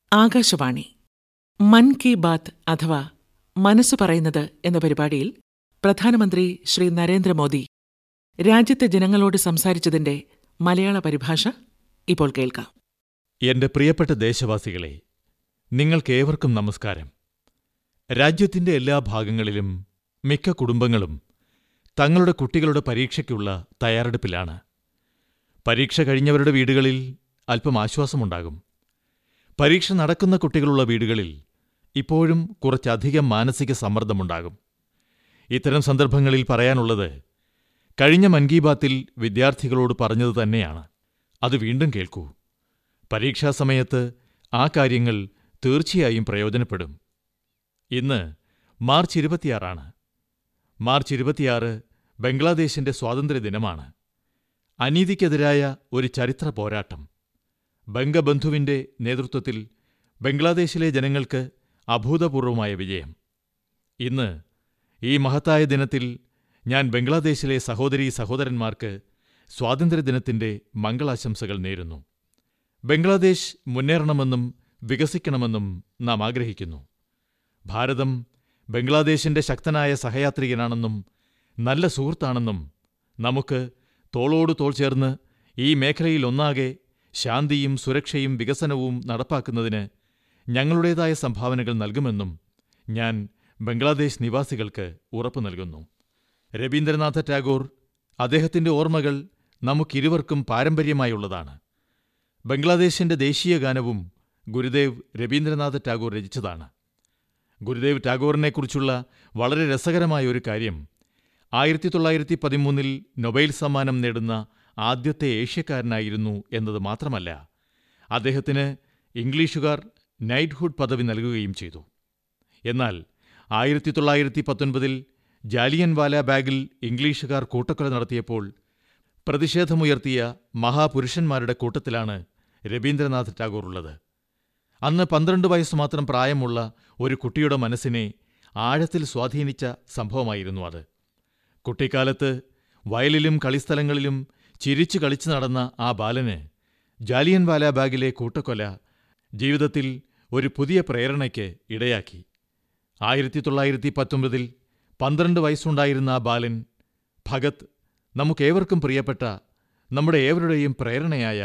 ആകാശവാണി മൻ കി ബാത്ത് അഥവാ മനസ്സ് പറയുന്നത് എന്ന പരിപാടിയിൽ പ്രധാനമന്ത്രി ശ്രീ നരേന്ദ്രമോദി രാജ്യത്തെ ജനങ്ങളോട് സംസാരിച്ചതിന്റെ മലയാള പരിഭാഷ ഇപ്പോൾ കേൾക്കാം എന്റെ പ്രിയപ്പെട്ട ദേശവാസികളെ നിങ്ങൾക്കേവർക്കും നമസ്കാരം രാജ്യത്തിന്റെ എല്ലാ ഭാഗങ്ങളിലും മിക്ക കുടുംബങ്ങളും തങ്ങളുടെ കുട്ടികളുടെ പരീക്ഷയ്ക്കുള്ള തയ്യാറെടുപ്പിലാണ് പരീക്ഷ കഴിഞ്ഞവരുടെ വീടുകളിൽ അല്പം ആശ്വാസമുണ്ടാകും പരീക്ഷ നടക്കുന്ന കുട്ടികളുള്ള വീടുകളിൽ ഇപ്പോഴും കുറച്ചധികം മാനസിക സമ്മർദ്ദമുണ്ടാകും ഇത്തരം സന്ദർഭങ്ങളിൽ പറയാനുള്ളത് കഴിഞ്ഞ മൻ കി ബാത്തിൽ വിദ്യാർത്ഥികളോട് പറഞ്ഞത് തന്നെയാണ് അത് വീണ്ടും കേൾക്കൂ പരീക്ഷാസമയത്ത് ആ കാര്യങ്ങൾ തീർച്ചയായും പ്രയോജനപ്പെടും ഇന്ന് മാർച്ച് ഇരുപത്തിയാറാണ് മാർച്ച് ഇരുപത്തിയാറ് ബംഗ്ലാദേശിന്റെ സ്വാതന്ത്ര്യദിനമാണ് അനീതിക്കെതിരായ ഒരു ചരിത്ര പോരാട്ടം ബംഗബന്ധുവിന്റെ നേതൃത്വത്തിൽ ബംഗ്ലാദേശിലെ ജനങ്ങൾക്ക് അഭൂതപൂർവമായ വിജയം ഇന്ന് ഈ മഹത്തായ ദിനത്തിൽ ഞാൻ ബംഗ്ലാദേശിലെ സഹോദരീ സഹോദരന്മാർക്ക് സ്വാതന്ത്ര്യദിനത്തിന്റെ മംഗളാശംസകൾ നേരുന്നു ബംഗ്ലാദേശ് മുന്നേറണമെന്നും വികസിക്കണമെന്നും നാം ആഗ്രഹിക്കുന്നു ഭാരതം ബംഗ്ലാദേശിന്റെ ശക്തനായ സഹയാത്രികനാണെന്നും നല്ല സുഹൃത്താണെന്നും നമുക്ക് തോളോട് തോൾ ചേർന്ന് ഈ മേഖലയിലൊന്നാകെ ശാന്തിയും സുരക്ഷയും വികസനവും നടപ്പാക്കുന്നതിന് ഞങ്ങളുടേതായ സംഭാവനകൾ നൽകുമെന്നും ഞാൻ ബംഗ്ലാദേശ് നിവാസികൾക്ക് ഉറപ്പു നൽകുന്നു രവീന്ദ്രനാഥ ടാഗോർ അദ്ദേഹത്തിന്റെ ഓർമ്മകൾ നമുക്കിരുവർക്കും പാരമ്പര്യമായുള്ളതാണ് ബംഗ്ലാദേശിന്റെ ദേശീയ ഗാനവും ഗുരുദേവ് രവീന്ദ്രനാഥ ടാഗോർ രചിച്ചതാണ് ഗുരുദേവ് ടാഗോറിനെക്കുറിച്ചുള്ള വളരെ രസകരമായ ഒരു കാര്യം ആയിരത്തി തൊള്ളായിരത്തി പതിമൂന്നിൽ നൊബേൽ സമ്മാനം നേടുന്ന ആദ്യത്തെ ഏഷ്യക്കാരനായിരുന്നു എന്നത് മാത്രമല്ല അദ്ദേഹത്തിന് ഇംഗ്ലീഷുകാർ നൈറ്റ്ഹുഡ് പദവി നൽകുകയും ചെയ്തു എന്നാൽ ആയിരത്തി തൊള്ളായിരത്തി പത്തൊൻപതിൽ ജാലിയൻവാല ബാഗിൽ ഇംഗ്ലീഷുകാർ കൂട്ടക്കൊല നടത്തിയപ്പോൾ പ്രതിഷേധമുയർത്തിയ മഹാപുരുഷന്മാരുടെ കൂട്ടത്തിലാണ് രവീന്ദ്രനാഥ് ടാഗോർ ഉള്ളത് അന്ന് പന്ത്രണ്ട് വയസ്സ് മാത്രം പ്രായമുള്ള ഒരു കുട്ടിയുടെ മനസ്സിനെ ആഴത്തിൽ സ്വാധീനിച്ച സംഭവമായിരുന്നു അത് കുട്ടിക്കാലത്ത് വയലിലും കളിസ്ഥലങ്ങളിലും ചിരിച്ചു കളിച്ചു നടന്ന ആ ബാലന് ജാലിയൻവാല ബാഗിലെ കൂട്ടക്കൊല ജീവിതത്തിൽ ഒരു പുതിയ പ്രേരണയ്ക്ക് ഇടയാക്കി ആയിരത്തി തൊള്ളായിരത്തി പത്തൊമ്പതിൽ പന്ത്രണ്ട് വയസ്സുണ്ടായിരുന്ന ആ ബാലൻ ഭഗത് നമുക്കേവർക്കും പ്രിയപ്പെട്ട നമ്മുടെ ഏവരുടെയും പ്രേരണയായ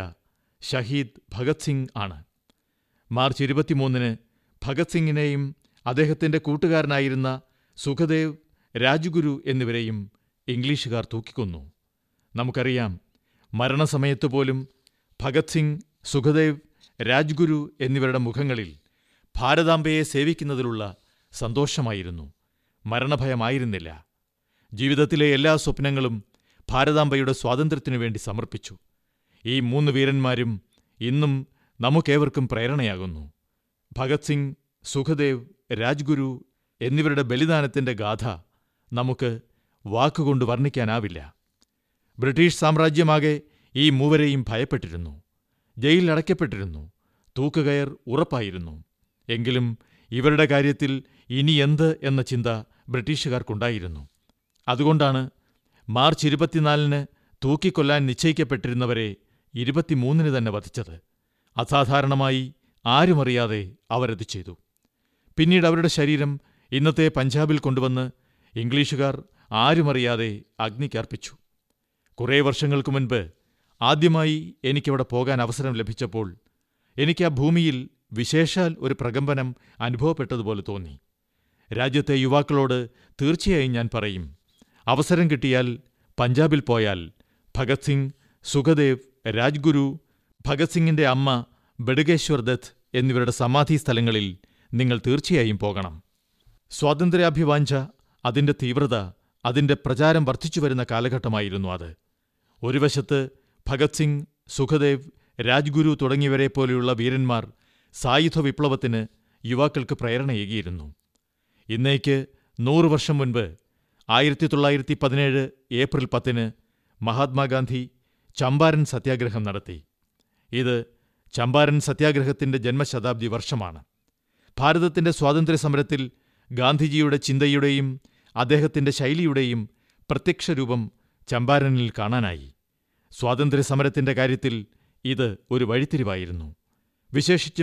ഷഹീദ് ഭഗത് സിംഗ് ആണ് മാർച്ച് ഇരുപത്തിമൂന്നിന് ഭഗത് സിംഗിനെയും അദ്ദേഹത്തിന്റെ കൂട്ടുകാരനായിരുന്ന സുഖദേവ് രാജ്ഗുരു എന്നിവരെയും ഇംഗ്ലീഷുകാർ തൂക്കിക്കൊന്നു നമുക്കറിയാം മരണസമയത്ത് പോലും ഭഗത് സിംഗ് സുഖദേവ് രാജ്ഗുരു എന്നിവരുടെ മുഖങ്ങളിൽ ഭാരതാംബയെ സേവിക്കുന്നതിലുള്ള സന്തോഷമായിരുന്നു മരണഭയമായിരുന്നില്ല ജീവിതത്തിലെ എല്ലാ സ്വപ്നങ്ങളും ഭാരതാംബയുടെ സ്വാതന്ത്ര്യത്തിനു വേണ്ടി സമർപ്പിച്ചു ഈ മൂന്ന് വീരന്മാരും ഇന്നും നമുക്കേവർക്കും പ്രേരണയാകുന്നു ഭഗത് സിംഗ് സുഖദേവ് രാജ്ഗുരു എന്നിവരുടെ ബലിദാനത്തിന്റെ ഗാഥ നമുക്ക് വാക്കുകൊണ്ട് വർണ്ണിക്കാനാവില്ല ബ്രിട്ടീഷ് സാമ്രാജ്യമാകെ ഈ മൂവരെയും ഭയപ്പെട്ടിരുന്നു ജയിലിലടയ്ക്കപ്പെട്ടിരുന്നു തൂക്കുകയർ ഉറപ്പായിരുന്നു എങ്കിലും ഇവരുടെ കാര്യത്തിൽ ഇനി എന്ത് എന്ന ചിന്ത ബ്രിട്ടീഷുകാർക്കുണ്ടായിരുന്നു അതുകൊണ്ടാണ് മാർച്ച് ഇരുപത്തിനാലിന് തൂക്കിക്കൊല്ലാൻ നിശ്ചയിക്കപ്പെട്ടിരുന്നവരെ ഇരുപത്തിമൂന്നിന് തന്നെ വധിച്ചത് അസാധാരണമായി ആരുമറിയാതെ അവരത് ചെയ്തു പിന്നീട് അവരുടെ ശരീരം ഇന്നത്തെ പഞ്ചാബിൽ കൊണ്ടുവന്ന് ഇംഗ്ലീഷുകാർ ആരുമറിയാതെ അഗ്നിക്കർപ്പിച്ചു കുറേ വർഷങ്ങൾക്കു മുൻപ് ആദ്യമായി എനിക്കവിടെ പോകാൻ അവസരം ലഭിച്ചപ്പോൾ എനിക്ക് ആ ഭൂമിയിൽ വിശേഷാൽ ഒരു പ്രകമ്പനം അനുഭവപ്പെട്ടതുപോലെ തോന്നി രാജ്യത്തെ യുവാക്കളോട് തീർച്ചയായും ഞാൻ പറയും അവസരം കിട്ടിയാൽ പഞ്ചാബിൽ പോയാൽ ഭഗത് സിംഗ് സുഖദേവ് രാജ്ഗുരു ഭഗത് സിംഗിന്റെ അമ്മ ബഡുകേശ്വർ ദത്ത് എന്നിവരുടെ സമാധി സ്ഥലങ്ങളിൽ നിങ്ങൾ തീർച്ചയായും പോകണം സ്വാതന്ത്ര്യാഭിവാഞ്ച അതിന്റെ തീവ്രത അതിന്റെ പ്രചാരം വർദ്ധിച്ചുവരുന്ന കാലഘട്ടമായിരുന്നു അത് ഒരു വശത്ത് ഭഗത് സിംഗ് സുഖദേവ് രാജ്ഗുരു തുടങ്ങിയവരെപ്പോലെയുള്ള വീരന്മാർ സായുധ വിപ്ലവത്തിന് യുവാക്കൾക്ക് പ്രേരണയേകിയിരുന്നു ഇന്നേക്ക് നൂറു വർഷം മുൻപ് ആയിരത്തി തൊള്ളായിരത്തി പതിനേഴ് ഏപ്രിൽ പത്തിന് മഹാത്മാഗാന്ധി ചമ്പാരൻ സത്യാഗ്രഹം നടത്തി ഇത് ചമ്പാരൻ സത്യാഗ്രഹത്തിന്റെ ജന്മശതാബ്ദി വർഷമാണ് ഭാരതത്തിന്റെ സ്വാതന്ത്ര്യസമരത്തിൽ ഗാന്ധിജിയുടെ ചിന്തയുടെയും അദ്ദേഹത്തിന്റെ ശൈലിയുടെയും പ്രത്യക്ഷരൂപം ചമ്പാരനിൽ കാണാനായി സ്വാതന്ത്ര്യസമരത്തിന്റെ കാര്യത്തിൽ ഇത് ഒരു വഴിത്തിരിവായിരുന്നു വിശേഷിച്ചും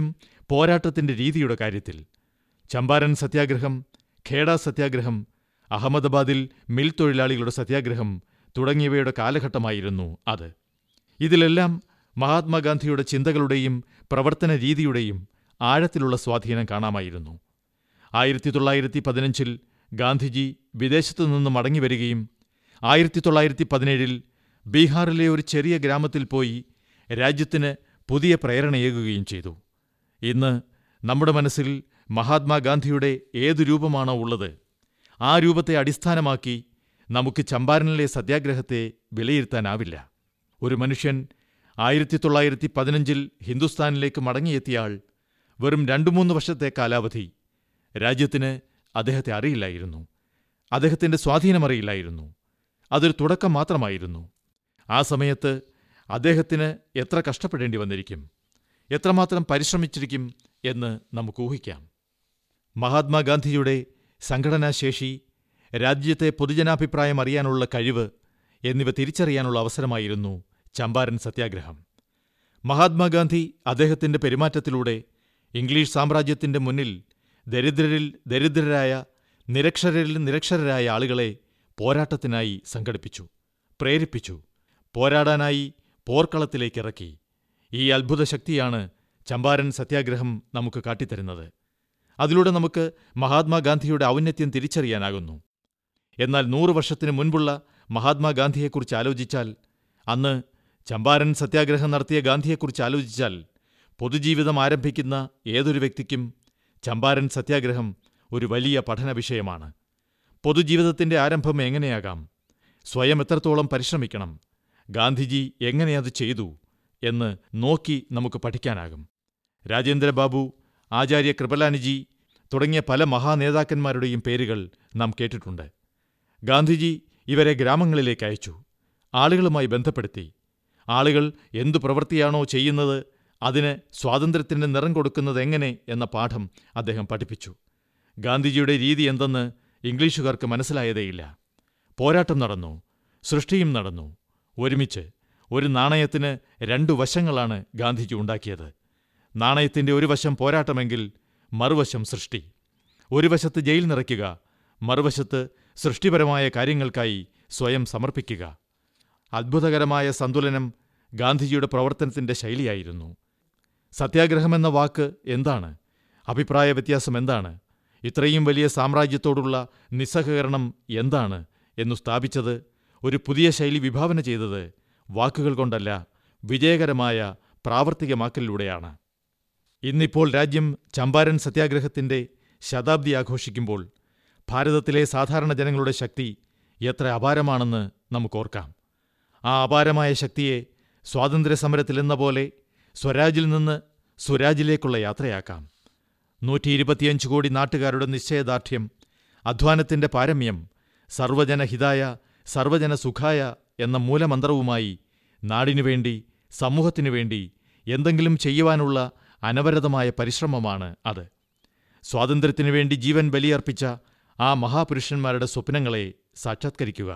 പോരാട്ടത്തിന്റെ രീതിയുടെ കാര്യത്തിൽ ചമ്പാരൻ സത്യാഗ്രഹം ഖേഡ സത്യാഗ്രഹം അഹമ്മദാബാദിൽ മിൽ തൊഴിലാളികളുടെ സത്യാഗ്രഹം തുടങ്ങിയവയുടെ കാലഘട്ടമായിരുന്നു അത് ഇതിലെല്ലാം മഹാത്മാഗാന്ധിയുടെ ചിന്തകളുടെയും പ്രവർത്തന രീതിയുടെയും ആഴത്തിലുള്ള സ്വാധീനം കാണാമായിരുന്നു ആയിരത്തി തൊള്ളായിരത്തി പതിനഞ്ചിൽ ഗാന്ധിജി വിദേശത്തു നിന്ന് മടങ്ങിവരികയും ആയിരത്തി തൊള്ളായിരത്തി പതിനേഴിൽ ബീഹാറിലെ ഒരു ചെറിയ ഗ്രാമത്തിൽ പോയി രാജ്യത്തിന് പുതിയ പ്രേരണയേകുകയും ചെയ്തു ഇന്ന് നമ്മുടെ മനസ്സിൽ മഹാത്മാഗാന്ധിയുടെ ഏതു രൂപമാണോ ഉള്ളത് ആ രൂപത്തെ അടിസ്ഥാനമാക്കി നമുക്ക് ചമ്പാരനിലെ സത്യാഗ്രഹത്തെ വിലയിരുത്താനാവില്ല ഒരു മനുഷ്യൻ ആയിരത്തി തൊള്ളായിരത്തി പതിനഞ്ചിൽ ഹിന്ദുസ്ഥാനിലേക്ക് മടങ്ങിയെത്തിയ ആൾ വെറും രണ്ടു മൂന്ന് വർഷത്തെ കാലാവധി രാജ്യത്തിന് അദ്ദേഹത്തെ അറിയില്ലായിരുന്നു അദ്ദേഹത്തിന്റെ സ്വാധീനമറിയില്ലായിരുന്നു അതൊരു തുടക്കം മാത്രമായിരുന്നു ആ സമയത്ത് അദ്ദേഹത്തിന് എത്ര കഷ്ടപ്പെടേണ്ടി വന്നിരിക്കും എത്രമാത്രം പരിശ്രമിച്ചിരിക്കും എന്ന് നമുക്ക് ഊഹിക്കാം മഹാത്മാഗാന്ധിയുടെ സംഘടനാശേഷി രാജ്യത്തെ പൊതുജനാഭിപ്രായം അറിയാനുള്ള കഴിവ് എന്നിവ തിരിച്ചറിയാനുള്ള അവസരമായിരുന്നു ചമ്പാരൻ സത്യാഗ്രഹം മഹാത്മാഗാന്ധി അദ്ദേഹത്തിന്റെ പെരുമാറ്റത്തിലൂടെ ഇംഗ്ലീഷ് സാമ്രാജ്യത്തിന്റെ മുന്നിൽ ദരിദ്രരിൽ ദരിദ്രരായ നിരക്ഷരരിൽ നിരക്ഷരരായ ആളുകളെ പോരാട്ടത്തിനായി സംഘടിപ്പിച്ചു പ്രേരിപ്പിച്ചു പോരാടാനായി പോർക്കളത്തിലേക്കിറക്കി ഈ അത്ഭുത ശക്തിയാണ് ചമ്പാരൻ സത്യാഗ്രഹം നമുക്ക് കാട്ടിത്തരുന്നത് അതിലൂടെ നമുക്ക് മഹാത്മാഗാന്ധിയുടെ ഔന്നത്യം തിരിച്ചറിയാനാകുന്നു എന്നാൽ നൂറു വർഷത്തിനു മുൻപുള്ള മഹാത്മാഗാന്ധിയെക്കുറിച്ച് ആലോചിച്ചാൽ അന്ന് ചമ്പാരൻ സത്യാഗ്രഹം നടത്തിയ ഗാന്ധിയെക്കുറിച്ച് ആലോചിച്ചാൽ പൊതുജീവിതം ആരംഭിക്കുന്ന ഏതൊരു വ്യക്തിക്കും ചമ്പാരൻ സത്യാഗ്രഹം ഒരു വലിയ പഠന വിഷയമാണ് പൊതുജീവിതത്തിന്റെ ആരംഭം എങ്ങനെയാകാം സ്വയം എത്രത്തോളം പരിശ്രമിക്കണം ഗാന്ധിജി എങ്ങനെ അത് ചെയ്തു എന്ന് നോക്കി നമുക്ക് പഠിക്കാനാകും രാജേന്ദ്രബാബു ആചാര്യ കൃപലാനിജി തുടങ്ങിയ പല മഹാനേതാക്കന്മാരുടെയും പേരുകൾ നാം കേട്ടിട്ടുണ്ട് ഗാന്ധിജി ഇവരെ ഗ്രാമങ്ങളിലേക്ക് അയച്ചു ആളുകളുമായി ബന്ധപ്പെടുത്തി ആളുകൾ എന്തു പ്രവൃത്തിയാണോ ചെയ്യുന്നത് അതിന് സ്വാതന്ത്ര്യത്തിന് നിറം കൊടുക്കുന്നത് എങ്ങനെ എന്ന പാഠം അദ്ദേഹം പഠിപ്പിച്ചു ഗാന്ധിജിയുടെ രീതി എന്തെന്ന് ഇംഗ്ലീഷുകാർക്ക് മനസ്സിലായതേയില്ല പോരാട്ടം നടന്നു സൃഷ്ടിയും നടന്നു ഒരുമിച്ച് ഒരു നാണയത്തിന് രണ്ടു വശങ്ങളാണ് ഗാന്ധിജി ഉണ്ടാക്കിയത് നാണയത്തിന്റെ ഒരു വശം പോരാട്ടമെങ്കിൽ മറുവശം സൃഷ്ടി ഒരു വശത്ത് ജയിൽ നിറയ്ക്കുക മറുവശത്ത് സൃഷ്ടിപരമായ കാര്യങ്ങൾക്കായി സ്വയം സമർപ്പിക്കുക അദ്ഭുതകരമായ സന്തുലനം ഗാന്ധിജിയുടെ പ്രവർത്തനത്തിന്റെ ശൈലിയായിരുന്നു സത്യാഗ്രഹമെന്ന വാക്ക് എന്താണ് അഭിപ്രായ വ്യത്യാസം എന്താണ് ഇത്രയും വലിയ സാമ്രാജ്യത്തോടുള്ള നിസ്സഹകരണം എന്താണ് എന്നു സ്ഥാപിച്ചത് ഒരു പുതിയ ശൈലി വിഭാവന ചെയ്തത് വാക്കുകൾ കൊണ്ടല്ല വിജയകരമായ പ്രാവർത്തികമാക്കലിലൂടെയാണ് ഇന്നിപ്പോൾ രാജ്യം ചമ്പാരൻ സത്യാഗ്രഹത്തിന്റെ ശതാബ്ദി ആഘോഷിക്കുമ്പോൾ ഭാരതത്തിലെ സാധാരണ ജനങ്ങളുടെ ശക്തി എത്ര അപാരമാണെന്ന് നമുക്കോർക്കാം ആ അപാരമായ ശക്തിയെ സ്വാതന്ത്ര്യസമരത്തിലെന്ന പോലെ സ്വരാജിൽ നിന്ന് സ്വരാജിലേക്കുള്ള യാത്രയാക്കാം നൂറ്റി ഇരുപത്തിയഞ്ച് കോടി നാട്ടുകാരുടെ നിശ്ചയദാർഢ്യം അധ്വാനത്തിന്റെ പാരമ്യം സർവജനഹിതായ സർവജന സുഖായ എന്ന മൂലമന്ത്രവുമായി നാടിനുവേണ്ടി സമൂഹത്തിനുവേണ്ടി എന്തെങ്കിലും ചെയ്യുവാനുള്ള അനവരതമായ പരിശ്രമമാണ് അത് സ്വാതന്ത്ര്യത്തിനുവേണ്ടി ജീവൻ ബലിയർപ്പിച്ച ആ മഹാപുരുഷന്മാരുടെ സ്വപ്നങ്ങളെ സാക്ഷാത്കരിക്കുക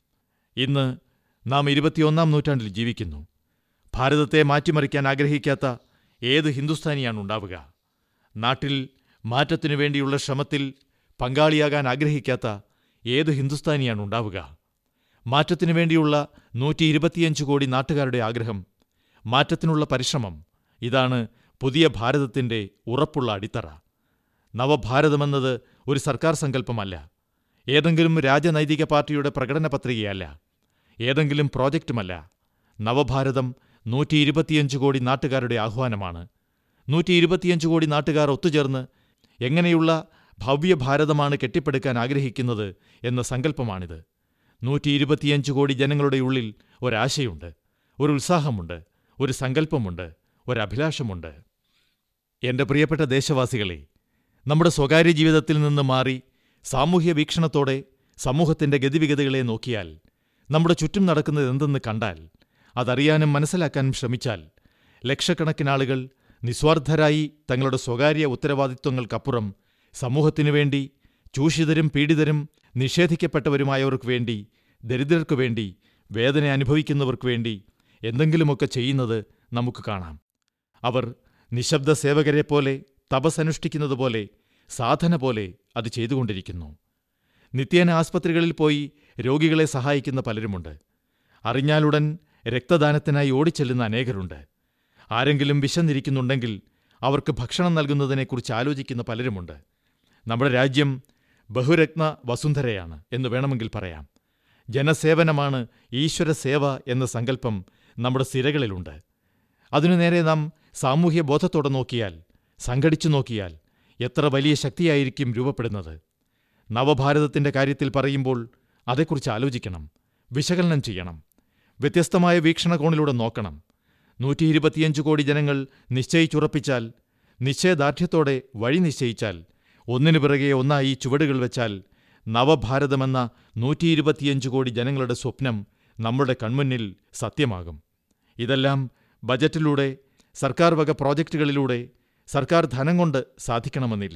ഇന്ന് നാം ഇരുപത്തിയൊന്നാം നൂറ്റാണ്ടിൽ ജീവിക്കുന്നു ഭാരതത്തെ മാറ്റിമറിക്കാൻ ആഗ്രഹിക്കാത്ത ഏത് ഹിന്ദുസ്ഥാനിയാണുണ്ടാവുക നാട്ടിൽ മാറ്റത്തിനു വേണ്ടിയുള്ള ശ്രമത്തിൽ പങ്കാളിയാകാൻ ആഗ്രഹിക്കാത്ത ഏത് ഹിന്ദുസ്ഥാനിയാണുണ്ടാവുക മാറ്റത്തിനു വേണ്ടിയുള്ള നൂറ്റി ഇരുപത്തിയഞ്ച് കോടി നാട്ടുകാരുടെ ആഗ്രഹം മാറ്റത്തിനുള്ള പരിശ്രമം ഇതാണ് പുതിയ ഭാരതത്തിന്റെ ഉറപ്പുള്ള അടിത്തറ നവഭാരതമെന്നത് ഒരു സർക്കാർ സങ്കല്പമല്ല ഏതെങ്കിലും രാജനൈതിക പാർട്ടിയുടെ പ്രകടന പത്രികയല്ല ഏതെങ്കിലും പ്രോജക്റ്റുമല്ല നവഭാരതം നൂറ്റി ഇരുപത്തിയഞ്ച് കോടി നാട്ടുകാരുടെ ആഹ്വാനമാണ് നൂറ്റി ഇരുപത്തിയഞ്ച് കോടി നാട്ടുകാർ ഒത്തുചേർന്ന് എങ്ങനെയുള്ള ഭവ്യഭാരതമാണ് കെട്ടിപ്പടുക്കാൻ ആഗ്രഹിക്കുന്നത് എന്ന സങ്കല്പമാണിത് നൂറ്റി ഇരുപത്തിയഞ്ച് കോടി ജനങ്ങളുടെ ഉള്ളിൽ ഒരാശയുണ്ട് ഒരു ഉത്സാഹമുണ്ട് ഒരു സങ്കല്പമുണ്ട് ഒരഭിലാഷമുണ്ട് എന്റെ പ്രിയപ്പെട്ട ദേശവാസികളെ നമ്മുടെ സ്വകാര്യ ജീവിതത്തിൽ നിന്ന് മാറി സാമൂഹ്യ വീക്ഷണത്തോടെ സമൂഹത്തിന്റെ ഗതിവിഗതികളെ നോക്കിയാൽ നമ്മുടെ ചുറ്റും നടക്കുന്നത് എന്തെന്ന് കണ്ടാൽ അതറിയാനും മനസ്സിലാക്കാനും ശ്രമിച്ചാൽ ലക്ഷക്കണക്കിന് ആളുകൾ നിസ്വാർത്ഥരായി തങ്ങളുടെ സ്വകാര്യ ഉത്തരവാദിത്വങ്ങൾക്കപ്പുറം സമൂഹത്തിനു വേണ്ടി ചൂഷിതരും പീഡിതരും നിഷേധിക്കപ്പെട്ടവരുമായവർക്കു വേണ്ടി ദരിദ്രർക്കു വേണ്ടി വേദന അനുഭവിക്കുന്നവർക്കു വേണ്ടി എന്തെങ്കിലുമൊക്കെ ചെയ്യുന്നത് നമുക്ക് കാണാം അവർ നിശബ്ദ സേവകരെപ്പോലെ തപസ്സനുഷ്ഠിക്കുന്നതുപോലെ സാധന പോലെ അത് ചെയ്തുകൊണ്ടിരിക്കുന്നു നിത്യേന ആസ്പത്രികളിൽ പോയി രോഗികളെ സഹായിക്കുന്ന പലരുമുണ്ട് അറിഞ്ഞാലുടൻ രക്തദാനത്തിനായി ഓടിച്ചെല്ലുന്ന അനേകരുണ്ട് ആരെങ്കിലും വിശന്നിരിക്കുന്നുണ്ടെങ്കിൽ അവർക്ക് ഭക്ഷണം നൽകുന്നതിനെക്കുറിച്ച് ആലോചിക്കുന്ന പലരുമുണ്ട് നമ്മുടെ രാജ്യം ബഹുരത്ന വസുന്ധരയാണ് എന്ന് വേണമെങ്കിൽ പറയാം ജനസേവനമാണ് ഈശ്വരസേവ എന്ന സങ്കല്പം നമ്മുടെ സിരകളിലുണ്ട് അതിനു നേരെ നാം സാമൂഹ്യ ബോധത്തോടെ നോക്കിയാൽ സംഘടിച്ചു നോക്കിയാൽ എത്ര വലിയ ശക്തിയായിരിക്കും രൂപപ്പെടുന്നത് നവഭാരതത്തിന്റെ കാര്യത്തിൽ പറയുമ്പോൾ അതേക്കുറിച്ച് ആലോചിക്കണം വിശകലനം ചെയ്യണം വ്യത്യസ്തമായ വീക്ഷണകോണിലൂടെ നോക്കണം നൂറ്റി ഇരുപത്തിയഞ്ച് കോടി ജനങ്ങൾ നിശ്ചയിച്ചുറപ്പിച്ചാൽ നിശ്ചയദാർഢ്യത്തോടെ വഴി നിശ്ചയിച്ചാൽ ഒന്നിനു പിറകെ ഒന്നായി ചുവടുകൾ വെച്ചാൽ നവഭാരതമെന്ന നൂറ്റി ഇരുപത്തിയഞ്ച് കോടി ജനങ്ങളുടെ സ്വപ്നം നമ്മുടെ കൺമുന്നിൽ സത്യമാകും ഇതെല്ലാം ബജറ്റിലൂടെ സർക്കാർ വക പ്രോജക്റ്റുകളിലൂടെ സർക്കാർ ധനം കൊണ്ട് സാധിക്കണമെന്നില്ല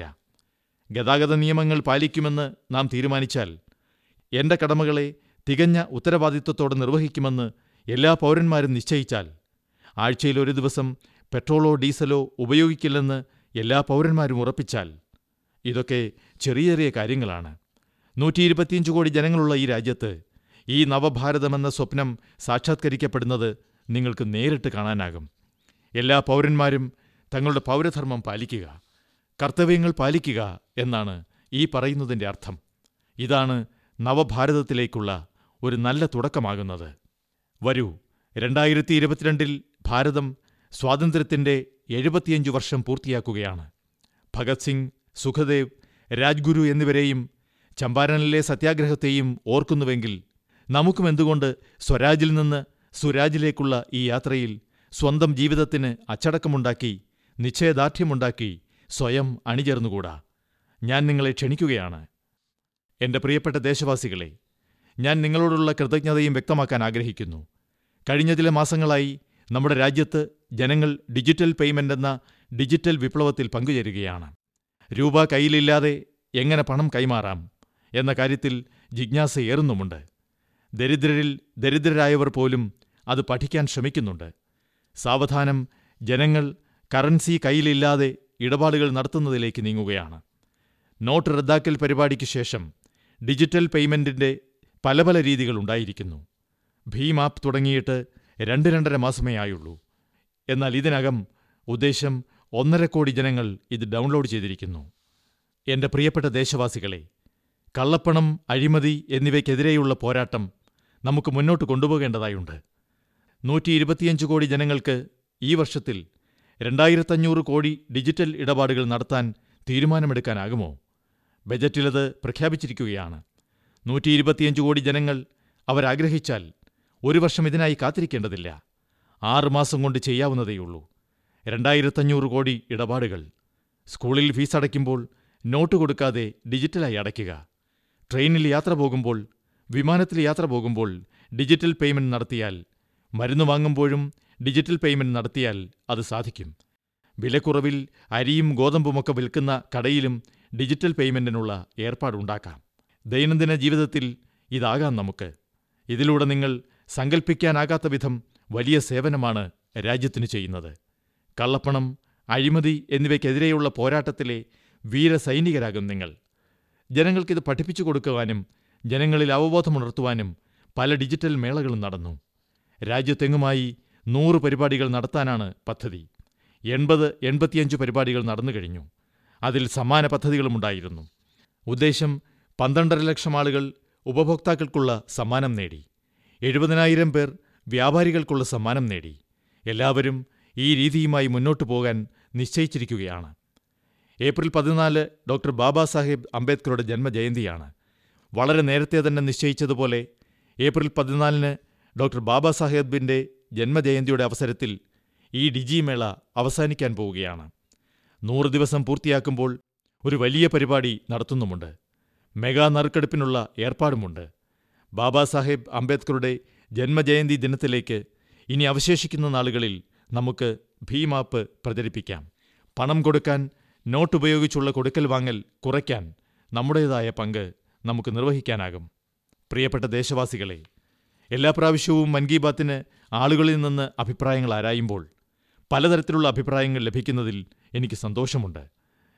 ഗതാഗത നിയമങ്ങൾ പാലിക്കുമെന്ന് നാം തീരുമാനിച്ചാൽ എന്റെ കടമകളെ തികഞ്ഞ ഉത്തരവാദിത്വത്തോടെ നിർവഹിക്കുമെന്ന് എല്ലാ പൗരന്മാരും നിശ്ചയിച്ചാൽ ആഴ്ചയിൽ ഒരു ദിവസം പെട്രോളോ ഡീസലോ ഉപയോഗിക്കില്ലെന്ന് എല്ലാ പൗരന്മാരും ഉറപ്പിച്ചാൽ ഇതൊക്കെ ചെറിയ ചെറിയ കാര്യങ്ങളാണ് നൂറ്റി ഇരുപത്തിയഞ്ച് കോടി ജനങ്ങളുള്ള ഈ രാജ്യത്ത് ഈ നവഭാരതമെന്ന സ്വപ്നം സാക്ഷാത്കരിക്കപ്പെടുന്നത് നിങ്ങൾക്ക് നേരിട്ട് കാണാനാകും എല്ലാ പൗരന്മാരും തങ്ങളുടെ പൗരധർമ്മം പാലിക്കുക കർത്തവ്യങ്ങൾ പാലിക്കുക എന്നാണ് ഈ പറയുന്നതിൻ്റെ അർത്ഥം ഇതാണ് നവഭാരതത്തിലേക്കുള്ള ഒരു നല്ല തുടക്കമാകുന്നത് വരൂ രണ്ടായിരത്തി ഇരുപത്തിരണ്ടിൽ ഭാരതം സ്വാതന്ത്ര്യത്തിന്റെ എഴുപത്തിയഞ്ചു വർഷം പൂർത്തിയാക്കുകയാണ് ഭഗത് സിംഗ് സുഖദേവ് രാജ്ഗുരു എന്നിവരെയും ചമ്പാരനിലെ സത്യാഗ്രഹത്തെയും ഓർക്കുന്നുവെങ്കിൽ നമുക്കും എന്തുകൊണ്ട് സ്വരാജിൽ നിന്ന് സുരാജിലേക്കുള്ള ഈ യാത്രയിൽ സ്വന്തം ജീവിതത്തിന് അച്ചടക്കമുണ്ടാക്കി നിശ്ചയദാർഢ്യമുണ്ടാക്കി സ്വയം അണിചേർന്നുകൂടാ ഞാൻ നിങ്ങളെ ക്ഷണിക്കുകയാണ് എന്റെ പ്രിയപ്പെട്ട ദേശവാസികളെ ഞാൻ നിങ്ങളോടുള്ള കൃതജ്ഞതയും വ്യക്തമാക്കാൻ ആഗ്രഹിക്കുന്നു കഴിഞ്ഞ ചില മാസങ്ങളായി നമ്മുടെ രാജ്യത്ത് ജനങ്ങൾ ഡിജിറ്റൽ പേയ്മെന്റ് എന്ന ഡിജിറ്റൽ വിപ്ലവത്തിൽ പങ്കുചേരുകയാണ് രൂപ കയ്യിലില്ലാതെ എങ്ങനെ പണം കൈമാറാം എന്ന കാര്യത്തിൽ ജിജ്ഞാസയേറുന്നുമുണ്ട് ദരിദ്രരിൽ ദരിദ്രരായവർ പോലും അത് പഠിക്കാൻ ശ്രമിക്കുന്നുണ്ട് സാവധാനം ജനങ്ങൾ കറൻസി കയ്യിലില്ലാതെ ഇടപാടുകൾ നടത്തുന്നതിലേക്ക് നീങ്ങുകയാണ് നോട്ട് റദ്ദാക്കൽ പരിപാടിക്ക് ശേഷം ഡിജിറ്റൽ പേയ്മെന്റിന്റെ പല പല രീതികളുണ്ടായിരിക്കുന്നു ഭീം ആപ്പ് തുടങ്ങിയിട്ട് രണ്ട് രണ്ടര മാസമേ ആയുള്ളൂ എന്നാൽ ഇതിനകം ഉദ്ദേശം ഒന്നര കോടി ജനങ്ങൾ ഇത് ഡൗൺലോഡ് ചെയ്തിരിക്കുന്നു എന്റെ പ്രിയപ്പെട്ട ദേശവാസികളെ കള്ളപ്പണം അഴിമതി എന്നിവയ്ക്കെതിരെയുള്ള പോരാട്ടം നമുക്ക് മുന്നോട്ട് കൊണ്ടുപോകേണ്ടതായുണ്ട് നൂറ്റി ഇരുപത്തിയഞ്ച് കോടി ജനങ്ങൾക്ക് ഈ വർഷത്തിൽ രണ്ടായിരത്തഞ്ഞൂറ് കോടി ഡിജിറ്റൽ ഇടപാടുകൾ നടത്താൻ തീരുമാനമെടുക്കാനാകുമോ ബജറ്റിലത് പ്രഖ്യാപിച്ചിരിക്കുകയാണ് നൂറ്റി ഇരുപത്തിയഞ്ച് കോടി ജനങ്ങൾ അവരാഗ്രഹിച്ചാൽ ഒരു വർഷം ഇതിനായി കാത്തിരിക്കേണ്ടതില്ല ആറുമാസം കൊണ്ട് ചെയ്യാവുന്നതേയുള്ളൂ രണ്ടായിരത്തഞ്ഞൂറ് കോടി ഇടപാടുകൾ സ്കൂളിൽ ഫീസ് അടയ്ക്കുമ്പോൾ നോട്ട് കൊടുക്കാതെ ഡിജിറ്റലായി അടയ്ക്കുക ട്രെയിനിൽ യാത്ര പോകുമ്പോൾ വിമാനത്തിൽ യാത്ര പോകുമ്പോൾ ഡിജിറ്റൽ പേയ്മെന്റ് നടത്തിയാൽ മരുന്ന് വാങ്ങുമ്പോഴും ഡിജിറ്റൽ പേയ്മെന്റ് നടത്തിയാൽ അത് സാധിക്കും വിലക്കുറവിൽ അരിയും ഗോതമ്പുമൊക്കെ വിൽക്കുന്ന കടയിലും ഡിജിറ്റൽ പേയ്മെന്റിനുള്ള ഏർപ്പാടുണ്ടാക്കാം ദൈനംദിന ജീവിതത്തിൽ ഇതാകാം നമുക്ക് ഇതിലൂടെ നിങ്ങൾ സങ്കൽപ്പിക്കാനാകാത്ത വിധം വലിയ സേവനമാണ് രാജ്യത്തിനു ചെയ്യുന്നത് കള്ളപ്പണം അഴിമതി എന്നിവയ്ക്കെതിരെയുള്ള പോരാട്ടത്തിലെ വീരസൈനികരാകും നിങ്ങൾ ജനങ്ങൾക്കിത് പഠിപ്പിച്ചു കൊടുക്കുവാനും ജനങ്ങളിൽ അവബോധമുണർത്തുവാനും പല ഡിജിറ്റൽ മേളകളും നടന്നു രാജ്യത്തെങ്ങുമായി നൂറ് പരിപാടികൾ നടത്താനാണ് പദ്ധതി എൺപത് എൺപത്തിയഞ്ച് പരിപാടികൾ നടന്നു കഴിഞ്ഞു അതിൽ സമ്മാന പദ്ധതികളുമുണ്ടായിരുന്നു ഉദ്ദേശം പന്ത്രണ്ടര ലക്ഷം ആളുകൾ ഉപഭോക്താക്കൾക്കുള്ള സമ്മാനം നേടി എഴുപതിനായിരം പേർ വ്യാപാരികൾക്കുള്ള സമ്മാനം നേടി എല്ലാവരും ഈ രീതിയുമായി മുന്നോട്ടു പോകാൻ നിശ്ചയിച്ചിരിക്കുകയാണ് ഏപ്രിൽ പതിനാല് ഡോക്ടർ ബാബാ സാഹേബ് അംബേദ്കറുടെ ജന്മജയന്തിയാണ് വളരെ നേരത്തെ തന്നെ നിശ്ചയിച്ചതുപോലെ ഏപ്രിൽ പതിനാലിന് ഡോക്ടർ ബാബാ സാഹേബിന്റെ ജന്മജയന്തിയുടെ അവസരത്തിൽ ഈ ഡിജിമേള അവസാനിക്കാൻ പോവുകയാണ് നൂറ് ദിവസം പൂർത്തിയാക്കുമ്പോൾ ഒരു വലിയ പരിപാടി നടത്തുന്നുമുണ്ട് മെഗാ നറുക്കെടുപ്പിനുള്ള ഏർപ്പാടുമുണ്ട് ബാബാ സാഹേബ് അംബേദ്കറുടെ ജന്മജയന്തി ദിനത്തിലേക്ക് ഇനി അവശേഷിക്കുന്ന നാളുകളിൽ നമുക്ക് ഭീമാപ്പ് പ്രചരിപ്പിക്കാം പണം കൊടുക്കാൻ നോട്ട് ഉപയോഗിച്ചുള്ള കൊടുക്കൽ വാങ്ങൽ കുറയ്ക്കാൻ നമ്മുടേതായ പങ്ക് നമുക്ക് നിർവഹിക്കാനാകും പ്രിയപ്പെട്ട ദേശവാസികളെ എല്ലാ പ്രാവശ്യവും മൻ കി ബാത്തിന് ആളുകളിൽ നിന്ന് അഭിപ്രായങ്ങൾ ആരായുമ്പോൾ പലതരത്തിലുള്ള അഭിപ്രായങ്ങൾ ലഭിക്കുന്നതിൽ എനിക്ക് സന്തോഷമുണ്ട്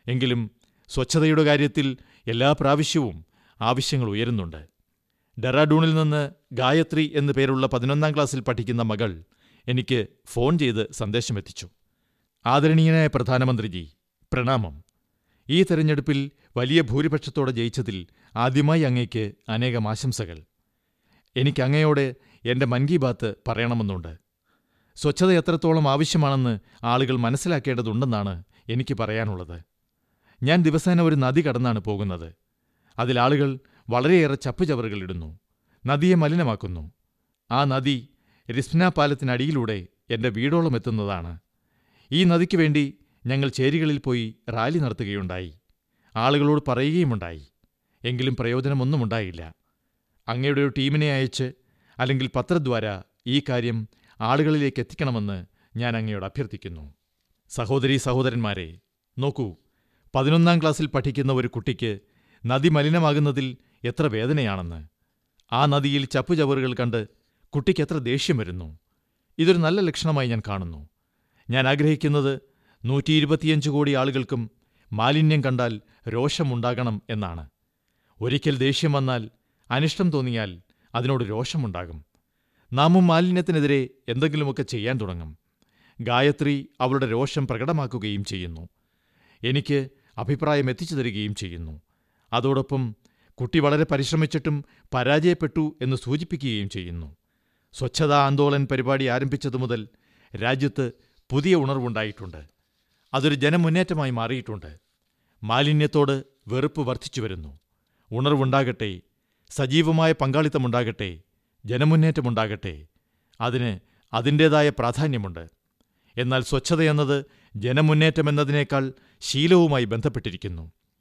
എങ്കിലും സ്വച്ഛതയുടെ കാര്യത്തിൽ എല്ലാ പ്രാവശ്യവും ആവശ്യങ്ങൾ ഉയരുന്നുണ്ട് ഡെറാഡൂണിൽ നിന്ന് ഗായത്രി എന്നു പേരുള്ള പതിനൊന്നാം ക്ലാസ്സിൽ പഠിക്കുന്ന മകൾ എനിക്ക് ഫോൺ ചെയ്ത് സന്ദേശമെത്തിച്ചു ആദരണീയനായ പ്രധാനമന്ത്രിജി പ്രണാമം ഈ തെരഞ്ഞെടുപ്പിൽ വലിയ ഭൂരിപക്ഷത്തോടെ ജയിച്ചതിൽ ആദ്യമായി അങ്ങയ്ക്ക് അനേകം ആശംസകൾ എനിക്ക് അങ്ങയോട് എന്റെ മൻ കി ബാത്ത് പറയണമെന്നുണ്ട് സ്വച്ഛത എത്രത്തോളം ആവശ്യമാണെന്ന് ആളുകൾ മനസ്സിലാക്കേണ്ടതുണ്ടെന്നാണ് എനിക്ക് പറയാനുള്ളത് ഞാൻ ദിവസേന ഒരു നദി കടന്നാണ് പോകുന്നത് അതിലാളുകൾ വളരെയേറെ ചപ്പുചവറുകൾ ഇടുന്നു നദിയെ മലിനമാക്കുന്നു ആ നദി റിസ്ന പാലത്തിനടിയിലൂടെ എന്റെ വീടോളം എത്തുന്നതാണ് ഈ നദിക്ക് വേണ്ടി ഞങ്ങൾ ചേരികളിൽ പോയി റാലി നടത്തുകയുണ്ടായി ആളുകളോട് പറയുകയുമുണ്ടായി എങ്കിലും പ്രയോജനമൊന്നുമുണ്ടായില്ല അങ്ങയുടെ ഒരു ടീമിനെ അയച്ച് അല്ലെങ്കിൽ പത്രദ്വാര ഈ കാര്യം ആളുകളിലേക്ക് എത്തിക്കണമെന്ന് ഞാൻ അങ്ങയോട് അഭ്യർത്ഥിക്കുന്നു സഹോദരീ സഹോദരന്മാരെ നോക്കൂ പതിനൊന്നാം ക്ലാസ്സിൽ പഠിക്കുന്ന ഒരു കുട്ടിക്ക് നദി മലിനമാകുന്നതിൽ എത്ര വേദനയാണെന്ന് ആ നദിയിൽ ചപ്പുചവറുകൾ കണ്ട് കുട്ടിക്ക് എത്ര ദേഷ്യം വരുന്നു ഇതൊരു നല്ല ലക്ഷണമായി ഞാൻ കാണുന്നു ഞാൻ ആഗ്രഹിക്കുന്നത് നൂറ്റി ഇരുപത്തിയഞ്ച് കോടി ആളുകൾക്കും മാലിന്യം കണ്ടാൽ രോഷമുണ്ടാകണം എന്നാണ് ഒരിക്കൽ ദേഷ്യം വന്നാൽ അനിഷ്ടം തോന്നിയാൽ അതിനോട് രോഷമുണ്ടാകും നാമും മാലിന്യത്തിനെതിരെ എന്തെങ്കിലുമൊക്കെ ചെയ്യാൻ തുടങ്ങും ഗായത്രി അവളുടെ രോഷം പ്രകടമാക്കുകയും ചെയ്യുന്നു എനിക്ക് അഭിപ്രായം എത്തിച്ചു തരികയും ചെയ്യുന്നു അതോടൊപ്പം കുട്ടി വളരെ പരിശ്രമിച്ചിട്ടും പരാജയപ്പെട്ടു എന്ന് സൂചിപ്പിക്കുകയും ചെയ്യുന്നു സ്വച്ഛതാ ആന്തോളൻ പരിപാടി ആരംഭിച്ചതു മുതൽ രാജ്യത്ത് പുതിയ ഉണർവുണ്ടായിട്ടുണ്ട് അതൊരു ജനമുന്നേറ്റമായി മാറിയിട്ടുണ്ട് മാലിന്യത്തോട് വെറുപ്പ് വർദ്ധിച്ചു വരുന്നു ഉണർവുണ്ടാകട്ടെ സജീവമായ പങ്കാളിത്തമുണ്ടാകട്ടെ ജനമുന്നേറ്റമുണ്ടാകട്ടെ അതിന് അതിൻ്റേതായ പ്രാധാന്യമുണ്ട് എന്നാൽ സ്വച്ഛതയെന്നത് ജനമുന്നേറ്റമെന്നതിനേക്കാൾ ശീലവുമായി ബന്ധപ്പെട്ടിരിക്കുന്നു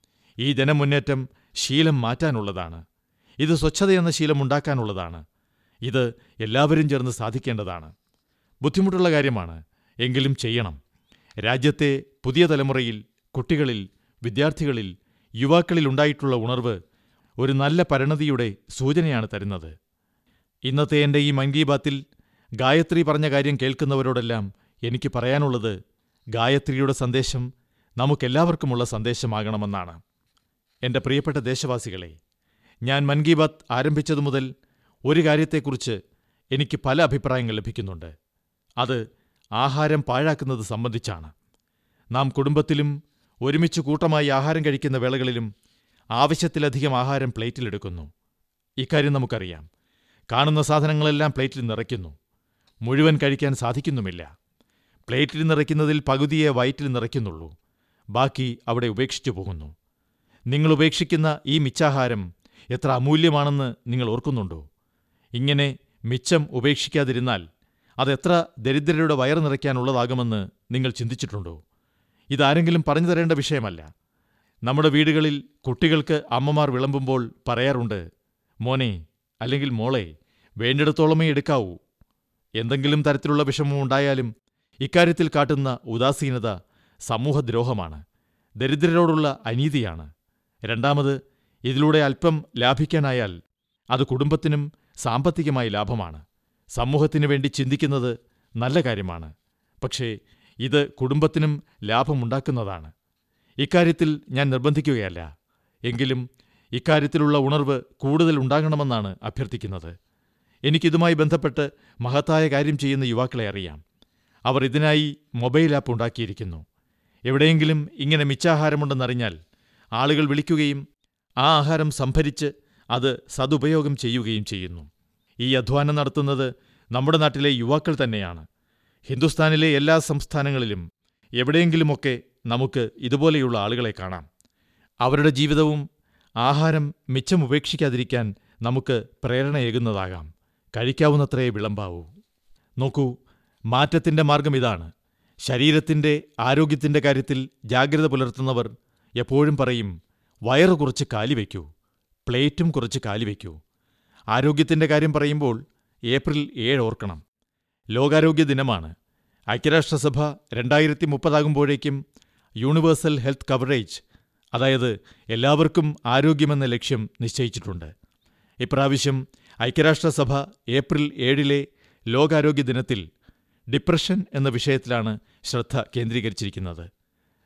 ഈ ജനമുന്നേറ്റം ശീലം മാറ്റാനുള്ളതാണ് ഇത് സ്വച്ഛതയെന്ന ശീലം ഉണ്ടാക്കാനുള്ളതാണ് ഇത് എല്ലാവരും ചേർന്ന് സാധിക്കേണ്ടതാണ് ബുദ്ധിമുട്ടുള്ള കാര്യമാണ് എങ്കിലും ചെയ്യണം രാജ്യത്തെ പുതിയ തലമുറയിൽ കുട്ടികളിൽ വിദ്യാർത്ഥികളിൽ യുവാക്കളിൽ ഉണ്ടായിട്ടുള്ള ഉണർവ് ഒരു നല്ല പരിണതിയുടെ സൂചനയാണ് തരുന്നത് ഇന്നത്തെ എൻ്റെ ഈ മൻ കി ബാത്തിൽ ഗായത്രി പറഞ്ഞ കാര്യം കേൾക്കുന്നവരോടെല്ലാം എനിക്ക് പറയാനുള്ളത് ഗായത്രിയുടെ സന്ദേശം നമുക്കെല്ലാവർക്കുമുള്ള സന്ദേശമാകണമെന്നാണ് എൻ്റെ പ്രിയപ്പെട്ട ദേശവാസികളെ ഞാൻ മൻ കി ബാത്ത് ആരംഭിച്ചതു മുതൽ ഒരു കാര്യത്തെക്കുറിച്ച് എനിക്ക് പല അഭിപ്രായങ്ങൾ ലഭിക്കുന്നുണ്ട് അത് ആഹാരം പാഴാക്കുന്നത് സംബന്ധിച്ചാണ് നാം കുടുംബത്തിലും ഒരുമിച്ച് കൂട്ടമായി ആഹാരം കഴിക്കുന്ന വേളകളിലും ആവശ്യത്തിലധികം ആഹാരം പ്ലേറ്റിലെടുക്കുന്നു ഇക്കാര്യം നമുക്കറിയാം കാണുന്ന സാധനങ്ങളെല്ലാം പ്ലേറ്റിൽ നിറയ്ക്കുന്നു മുഴുവൻ കഴിക്കാൻ സാധിക്കുന്നുമില്ല പ്ലേറ്റിൽ നിറയ്ക്കുന്നതിൽ പകുതിയെ വയറ്റിൽ നിറയ്ക്കുന്നുള്ളൂ ബാക്കി അവിടെ ഉപേക്ഷിച്ചു പോകുന്നു നിങ്ങൾ ഉപേക്ഷിക്കുന്ന ഈ മിച്ചാഹാരം എത്ര അമൂല്യമാണെന്ന് നിങ്ങൾ ഓർക്കുന്നുണ്ടോ ഇങ്ങനെ മിച്ചം ഉപേക്ഷിക്കാതിരുന്നാൽ അതെത്ര ദരിദ്രരുടെ വയറ് നിറയ്ക്കാനുള്ളതാകുമെന്ന് നിങ്ങൾ ചിന്തിച്ചിട്ടുണ്ടോ ഇതാരെങ്കിലും പറഞ്ഞു തരേണ്ട വിഷയമല്ല നമ്മുടെ വീടുകളിൽ കുട്ടികൾക്ക് അമ്മമാർ വിളമ്പുമ്പോൾ പറയാറുണ്ട് മോനെ അല്ലെങ്കിൽ മോളെ വേണ്ടിടത്തോളമേ എടുക്കാവൂ എന്തെങ്കിലും തരത്തിലുള്ള വിഷമം ഉണ്ടായാലും ഇക്കാര്യത്തിൽ കാട്ടുന്ന ഉദാസീനത സമൂഹദ്രോഹമാണ് ദരിദ്രരോടുള്ള അനീതിയാണ് രണ്ടാമത് ഇതിലൂടെ അല്പം ലാഭിക്കാനായാൽ അത് കുടുംബത്തിനും സാമ്പത്തികമായി ലാഭമാണ് സമൂഹത്തിനു വേണ്ടി ചിന്തിക്കുന്നത് നല്ല കാര്യമാണ് പക്ഷേ ഇത് കുടുംബത്തിനും ലാഭമുണ്ടാക്കുന്നതാണ് ഇക്കാര്യത്തിൽ ഞാൻ നിർബന്ധിക്കുകയല്ല എങ്കിലും ഇക്കാര്യത്തിലുള്ള ഉണർവ് കൂടുതൽ ഉണ്ടാകണമെന്നാണ് അഭ്യർത്ഥിക്കുന്നത് എനിക്കിതുമായി ബന്ധപ്പെട്ട് മഹത്തായ കാര്യം ചെയ്യുന്ന യുവാക്കളെ അറിയാം അവർ ഇതിനായി മൊബൈൽ ആപ്പ് ഉണ്ടാക്കിയിരിക്കുന്നു എവിടെയെങ്കിലും ഇങ്ങനെ മിച്ചാഹാരമുണ്ടെന്നറിഞ്ഞാൽ ആളുകൾ വിളിക്കുകയും ആ ആഹാരം സംഭരിച്ച് അത് സതുപയോഗം ചെയ്യുകയും ചെയ്യുന്നു ഈ അധ്വാനം നടത്തുന്നത് നമ്മുടെ നാട്ടിലെ യുവാക്കൾ തന്നെയാണ് ഹിന്ദുസ്ഥാനിലെ എല്ലാ സംസ്ഥാനങ്ങളിലും എവിടെയെങ്കിലുമൊക്കെ നമുക്ക് ഇതുപോലെയുള്ള ആളുകളെ കാണാം അവരുടെ ജീവിതവും ആഹാരം മിച്ചം ഉപേക്ഷിക്കാതിരിക്കാൻ നമുക്ക് പ്രേരണയേകുന്നതാകാം കഴിക്കാവുന്നത്രേ വിളമ്പാവൂ നോക്കൂ മാറ്റത്തിന്റെ മാർഗം ഇതാണ് ശരീരത്തിന്റെ ആരോഗ്യത്തിന്റെ കാര്യത്തിൽ ജാഗ്രത പുലർത്തുന്നവർ എപ്പോഴും പറയും വയറ് കുറച്ച് കാലിവയ്ക്കൂ പ്ലേറ്റും കുറച്ച് കാലിവയ്ക്കൂ ആരോഗ്യത്തിന്റെ കാര്യം പറയുമ്പോൾ ഏപ്രിൽ ഏഴ് ഓർക്കണം ലോകാരോഗ്യ ദിനമാണ് ഐക്യരാഷ്ട്രസഭ രണ്ടായിരത്തി മുപ്പതാകുമ്പോഴേക്കും യൂണിവേഴ്സൽ ഹെൽത്ത് കവറേജ് അതായത് എല്ലാവർക്കും ആരോഗ്യമെന്ന ലക്ഷ്യം നിശ്ചയിച്ചിട്ടുണ്ട് ഇപ്രാവശ്യം ഐക്യരാഷ്ട്രസഭ ഏപ്രിൽ ഏഴിലെ ലോകാരോഗ്യ ദിനത്തിൽ ഡിപ്രഷൻ എന്ന വിഷയത്തിലാണ് ശ്രദ്ധ കേന്ദ്രീകരിച്ചിരിക്കുന്നത്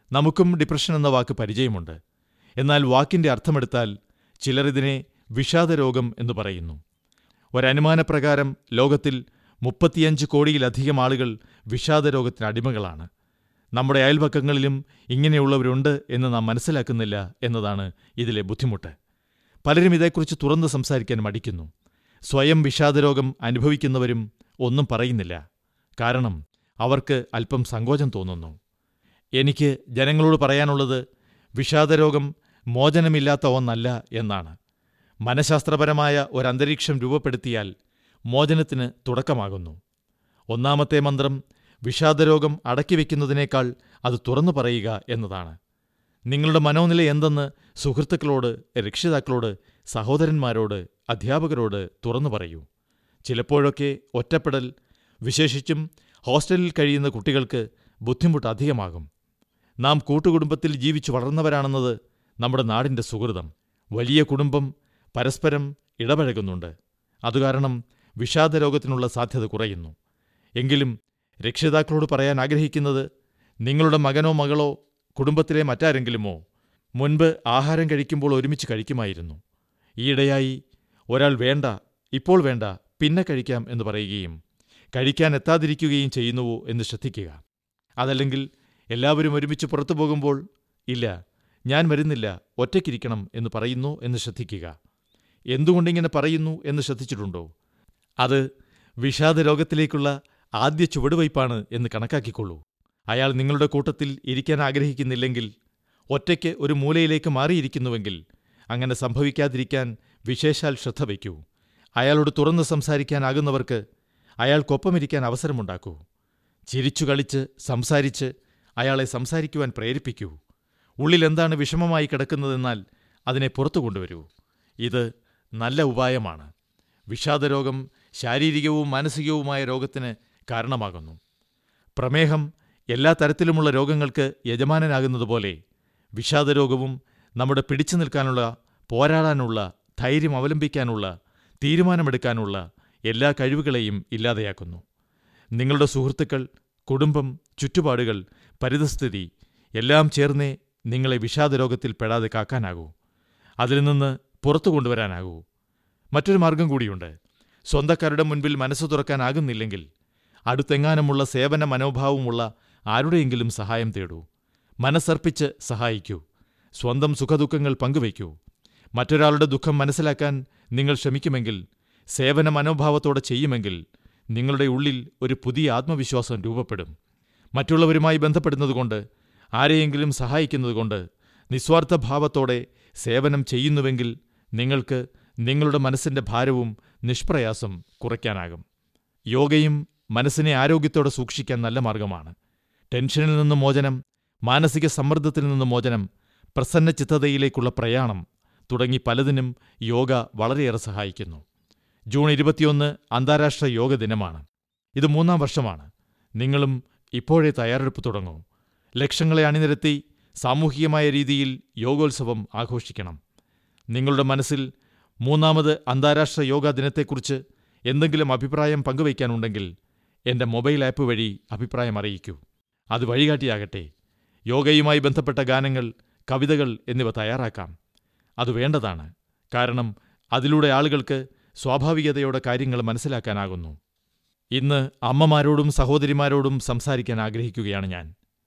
നമുക്കും ഡിപ്രഷൻ എന്ന വാക്ക് പരിചയമുണ്ട് എന്നാൽ വാക്കിന്റെ അർത്ഥമെടുത്താൽ ചിലർ ഇതിനെ വിഷാദരോഗം എന്ന് പറയുന്നു ഒരനുമാനപ്രകാരം ലോകത്തിൽ മുപ്പത്തിയഞ്ച് കോടിയിലധികം ആളുകൾ വിഷാദരോഗത്തിന് അടിമകളാണ് നമ്മുടെ അയൽപക്കങ്ങളിലും ഇങ്ങനെയുള്ളവരുണ്ട് എന്ന് നാം മനസ്സിലാക്കുന്നില്ല എന്നതാണ് ഇതിലെ ബുദ്ധിമുട്ട് പലരും ഇതേക്കുറിച്ച് തുറന്ന് സംസാരിക്കാൻ മടിക്കുന്നു സ്വയം വിഷാദരോഗം അനുഭവിക്കുന്നവരും ഒന്നും പറയുന്നില്ല കാരണം അവർക്ക് അല്പം സങ്കോചം തോന്നുന്നു എനിക്ക് ജനങ്ങളോട് പറയാനുള്ളത് വിഷാദരോഗം മോചനമില്ലാത്ത ഒന്നല്ല എന്നാണ് മനഃശാസ്ത്രപരമായ ഒരന്തരീക്ഷം രൂപപ്പെടുത്തിയാൽ മോചനത്തിന് തുടക്കമാകുന്നു ഒന്നാമത്തെ മന്ത്രം വിഷാദരോഗം അടക്കിവെക്കുന്നതിനേക്കാൾ അത് തുറന്നു പറയുക എന്നതാണ് നിങ്ങളുടെ മനോനില എന്തെന്ന് സുഹൃത്തുക്കളോട് രക്ഷിതാക്കളോട് സഹോദരന്മാരോട് അധ്യാപകരോട് തുറന്നു പറയൂ ചിലപ്പോഴൊക്കെ ഒറ്റപ്പെടൽ വിശേഷിച്ചും ഹോസ്റ്റലിൽ കഴിയുന്ന കുട്ടികൾക്ക് ബുദ്ധിമുട്ട് അധികമാകും നാം കൂട്ടുകുടുംബത്തിൽ ജീവിച്ചു വളർന്നവരാണെന്നത് നമ്മുടെ നാടിൻ്റെ സുഹൃതം വലിയ കുടുംബം പരസ്പരം ഇടപഴകുന്നുണ്ട് അതുകാരണം വിഷാദരോഗത്തിനുള്ള സാധ്യത കുറയുന്നു എങ്കിലും രക്ഷിതാക്കളോട് പറയാൻ ആഗ്രഹിക്കുന്നത് നിങ്ങളുടെ മകനോ മകളോ കുടുംബത്തിലെ മറ്റാരെങ്കിലുമോ മുൻപ് ആഹാരം കഴിക്കുമ്പോൾ ഒരുമിച്ച് കഴിക്കുമായിരുന്നു ഈയിടെയായി ഒരാൾ വേണ്ട ഇപ്പോൾ വേണ്ട പിന്നെ കഴിക്കാം എന്ന് പറയുകയും കഴിക്കാൻ എത്താതിരിക്കുകയും ചെയ്യുന്നുവോ എന്ന് ശ്രദ്ധിക്കുക അതല്ലെങ്കിൽ എല്ലാവരും ഒരുമിച്ച് പുറത്തു പോകുമ്പോൾ ഇല്ല ഞാൻ വരുന്നില്ല ഒറ്റയ്ക്കിരിക്കണം എന്ന് പറയുന്നു എന്ന് ശ്രദ്ധിക്കുക എന്തുകൊണ്ടിങ്ങനെ പറയുന്നു എന്ന് ശ്രദ്ധിച്ചിട്ടുണ്ടോ അത് വിഷാദരോഗത്തിലേക്കുള്ള ആദ്യ ചുവടുവയ്പ്പാണ് എന്ന് കണക്കാക്കിക്കൊള്ളൂ അയാൾ നിങ്ങളുടെ കൂട്ടത്തിൽ ഇരിക്കാൻ ആഗ്രഹിക്കുന്നില്ലെങ്കിൽ ഒറ്റയ്ക്ക് ഒരു മൂലയിലേക്ക് മാറിയിരിക്കുന്നുവെങ്കിൽ അങ്ങനെ സംഭവിക്കാതിരിക്കാൻ വിശേഷാൽ ശ്രദ്ധ വയ്ക്കൂ അയാളോട് തുറന്ന് സംസാരിക്കാനാകുന്നവർക്ക് അയാൾക്കൊപ്പമിരിക്കാൻ അവസരമുണ്ടാക്കൂ ചിരിച്ചു കളിച്ച് സംസാരിച്ച് അയാളെ സംസാരിക്കുവാൻ പ്രേരിപ്പിക്കൂ ഉള്ളിലെന്താണ് വിഷമമായി കിടക്കുന്നതെന്നാൽ അതിനെ പുറത്തു കൊണ്ടുവരൂ ഇത് നല്ല ഉപായമാണ് വിഷാദരോഗം ശാരീരികവും മാനസികവുമായ രോഗത്തിന് കാരണമാകുന്നു പ്രമേഹം എല്ലാ തരത്തിലുമുള്ള രോഗങ്ങൾക്ക് യജമാനനാകുന്നതുപോലെ വിഷാദരോഗവും നമ്മുടെ പിടിച്ചു നിൽക്കാനുള്ള പോരാടാനുള്ള ധൈര്യം അവലംബിക്കാനുള്ള തീരുമാനമെടുക്കാനുള്ള എല്ലാ കഴിവുകളെയും ഇല്ലാതെയാക്കുന്നു നിങ്ങളുടെ സുഹൃത്തുക്കൾ കുടുംബം ചുറ്റുപാടുകൾ പരിതസ്ഥിതി എല്ലാം ചേർന്നേ നിങ്ങളെ വിഷാദരോഗത്തിൽ പെടാതെ കാക്കാനാകൂ അതിൽ നിന്ന് പുറത്തു കൊണ്ടുവരാനാകൂ മറ്റൊരു മാർഗം കൂടിയുണ്ട് സ്വന്തക്കാരുടെ മുൻപിൽ മനസ്സു തുറക്കാനാകുന്നില്ലെങ്കിൽ അടുത്തെങ്ങാനുമുള്ള സേവന മനോഭാവമുള്ള ആരുടെയെങ്കിലും സഹായം തേടൂ മനസ്സർപ്പിച്ച് സഹായിക്കൂ സ്വന്തം സുഖദുഃഖങ്ങൾ പങ്കുവയ്ക്കൂ മറ്റൊരാളുടെ ദുഃഖം മനസ്സിലാക്കാൻ നിങ്ങൾ ശ്രമിക്കുമെങ്കിൽ സേവന മനോഭാവത്തോടെ ചെയ്യുമെങ്കിൽ നിങ്ങളുടെ ഉള്ളിൽ ഒരു പുതിയ ആത്മവിശ്വാസം രൂപപ്പെടും മറ്റുള്ളവരുമായി ബന്ധപ്പെടുന്നതുകൊണ്ട് ആരെയെങ്കിലും സഹായിക്കുന്നതുകൊണ്ട് നിസ്വാർത്ഥ ഭാവത്തോടെ സേവനം ചെയ്യുന്നുവെങ്കിൽ നിങ്ങൾക്ക് നിങ്ങളുടെ മനസ്സിന്റെ ഭാരവും നിഷ്പ്രയാസം കുറയ്ക്കാനാകും യോഗയും മനസ്സിനെ ആരോഗ്യത്തോടെ സൂക്ഷിക്കാൻ നല്ല മാർഗമാണ് ടെൻഷനിൽ നിന്ന് മോചനം മാനസിക സമ്മർദ്ദത്തിൽ നിന്ന് മോചനം പ്രസന്നചിത്തതയിലേക്കുള്ള പ്രയാണം തുടങ്ങി പലതിനും യോഗ വളരെയേറെ സഹായിക്കുന്നു ജൂൺ ഇരുപത്തിയൊന്ന് അന്താരാഷ്ട്ര യോഗ ദിനമാണ് ഇത് മൂന്നാം വർഷമാണ് നിങ്ങളും ഇപ്പോഴേ തയ്യാറെടുപ്പ് തുടങ്ങൂ ലക്ഷങ്ങളെ അണിനിരത്തി സാമൂഹികമായ രീതിയിൽ യോഗോത്സവം ആഘോഷിക്കണം നിങ്ങളുടെ മനസ്സിൽ മൂന്നാമത് അന്താരാഷ്ട്ര യോഗാ ദിനത്തെക്കുറിച്ച് എന്തെങ്കിലും അഭിപ്രായം പങ്കുവയ്ക്കാനുണ്ടെങ്കിൽ എന്റെ മൊബൈൽ ആപ്പ് വഴി അഭിപ്രായം അറിയിക്കൂ അത് വഴികാട്ടിയാകട്ടെ യോഗയുമായി ബന്ധപ്പെട്ട ഗാനങ്ങൾ കവിതകൾ എന്നിവ തയ്യാറാക്കാം അത് വേണ്ടതാണ് കാരണം അതിലൂടെ ആളുകൾക്ക് സ്വാഭാവികതയോടെ കാര്യങ്ങൾ മനസ്സിലാക്കാനാകുന്നു ഇന്ന് അമ്മമാരോടും സഹോദരിമാരോടും സംസാരിക്കാൻ ആഗ്രഹിക്കുകയാണ് ഞാൻ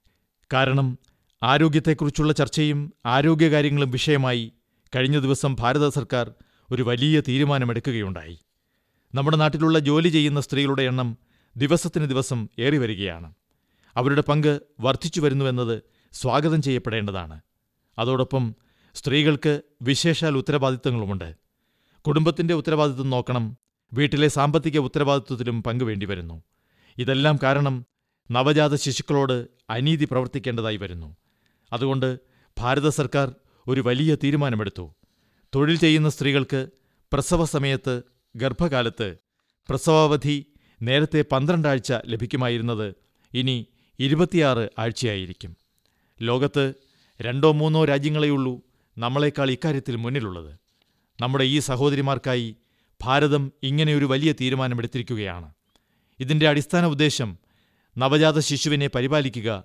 കാരണം ആരോഗ്യത്തെക്കുറിച്ചുള്ള ചർച്ചയും ആരോഗ്യകാര്യങ്ങളും വിഷയമായി കഴിഞ്ഞ ദിവസം ഭാരത സർക്കാർ ഒരു വലിയ തീരുമാനമെടുക്കുകയുണ്ടായി നമ്മുടെ നാട്ടിലുള്ള ജോലി ചെയ്യുന്ന സ്ത്രീകളുടെ എണ്ണം ദിവസത്തിന് ദിവസം ഏറി വരികയാണ് അവരുടെ പങ്ക് വർദ്ധിച്ചു വരുന്നുവെന്നത് സ്വാഗതം ചെയ്യപ്പെടേണ്ടതാണ് അതോടൊപ്പം സ്ത്രീകൾക്ക് വിശേഷാൽ ഉത്തരവാദിത്തങ്ങളുമുണ്ട് കുടുംബത്തിന്റെ ഉത്തരവാദിത്വം നോക്കണം വീട്ടിലെ സാമ്പത്തിക ഉത്തരവാദിത്വത്തിലും പങ്കുവേണ്ടി വരുന്നു ഇതെല്ലാം കാരണം നവജാത ശിശുക്കളോട് അനീതി പ്രവർത്തിക്കേണ്ടതായി വരുന്നു അതുകൊണ്ട് ഭാരത സർക്കാർ ഒരു വലിയ തീരുമാനമെടുത്തു തൊഴിൽ ചെയ്യുന്ന സ്ത്രീകൾക്ക് പ്രസവ സമയത്ത് ഗർഭകാലത്ത് പ്രസവാവധി നേരത്തെ പന്ത്രണ്ടാഴ്ച ലഭിക്കുമായിരുന്നത് ഇനി ഇരുപത്തിയാറ് ആഴ്ചയായിരിക്കും ലോകത്ത് രണ്ടോ മൂന്നോ രാജ്യങ്ങളെയുള്ളൂ നമ്മളെക്കാൾ ഇക്കാര്യത്തിൽ മുന്നിലുള്ളത് നമ്മുടെ ഈ സഹോദരിമാർക്കായി ഭാരതം ഇങ്ങനെയൊരു വലിയ തീരുമാനമെടുത്തിരിക്കുകയാണ് ഇതിന്റെ അടിസ്ഥാന ഉദ്ദേശം നവജാത ശിശുവിനെ പരിപാലിക്കുക